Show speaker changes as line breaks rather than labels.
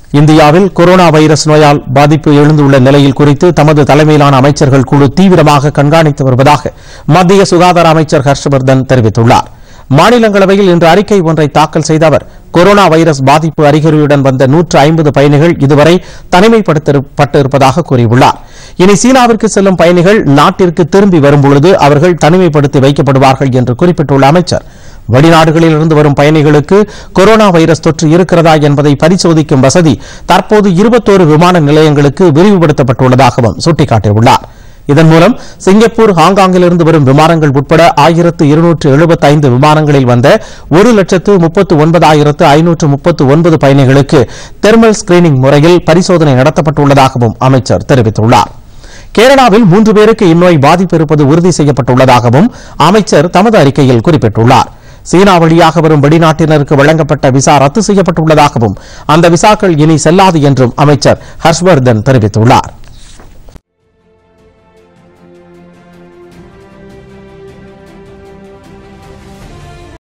இந்தியாவில் corona virus நோயால் பாதிப்பு எழுந்துள்ள நிலையில் குறித்து தமது தலைமையிலான அமைச்சர்கள் குழு தீவிரமாக கண்காணித்து வருவதாக மத்திய சுகாதார அமைச்சர் ஹர்ஷவர்தன் தெரிவித்துள்ளார் மாநிலங்களவையில் இன்று அறிக்கை ஒன்றை தாக்கல் செய்த அவர் கொரோனா வைரஸ் பாதிப்பு அறிகுறியுடன் வந்த நூற்று ஐம்பது பயணிகள் இதுவரை தனிமைப்படுத்தப்பட்டிருப்பதாக கூறியுள்ளார் இனி சீனாவிற்கு செல்லும் பயணிகள் நாட்டிற்கு திரும்பி வரும்பொழுது அவர்கள் தனிமைப்படுத்தி வைக்கப்படுவார்கள் என்று குறிப்பிட்டுள்ள அமைச்சர் வெளிநாடுகளில் இருந்து வரும் பயணிகளுக்கு கொரோனா வைரஸ் தொற்று இருக்கிறதா என்பதை பரிசோதிக்கும் வசதி தற்போது இருபத்தோரு விமான நிலையங்களுக்கு விரிவுபடுத்தப்பட்டுள்ளதாகவும் சுட்டிக்காட்டியுள்ளார் இதன் மூலம் சிங்கப்பூர் ஹாங்காங்கிலிருந்து வரும் விமானங்கள் உட்பட ஆயிரத்து இருநூற்று எழுபத்தைந்து விமானங்களில் வந்த ஒரு லட்சத்து முப்பத்து ஒன்பதாயிரத்து ஐநூற்று முப்பத்து ஒன்பது பயணிகளுக்கு தெர்மல் ஸ்கிரீனிங் முறையில் பரிசோதனை நடத்தப்பட்டுள்ளதாகவும் அமைச்சர் தெரிவித்துள்ளார் கேரளாவில் மூன்று பேருக்கு இந்நோய் பாதிப்பு இருப்பது உறுதி செய்யப்பட்டுள்ளதாகவும் அமைச்சர் தமது அறிக்கையில் குறிப்பிட்டுள்ளார் சீனா வழியாக வரும் வெளிநாட்டினருக்கு வழங்கப்பட்ட விசா ரத்து செய்யப்பட்டுள்ளதாகவும் அந்த விசாக்கள் இனி செல்லாது என்றும் அமைச்சர் ஹர்ஷ்வர்தன் தெரிவித்துள்ளார்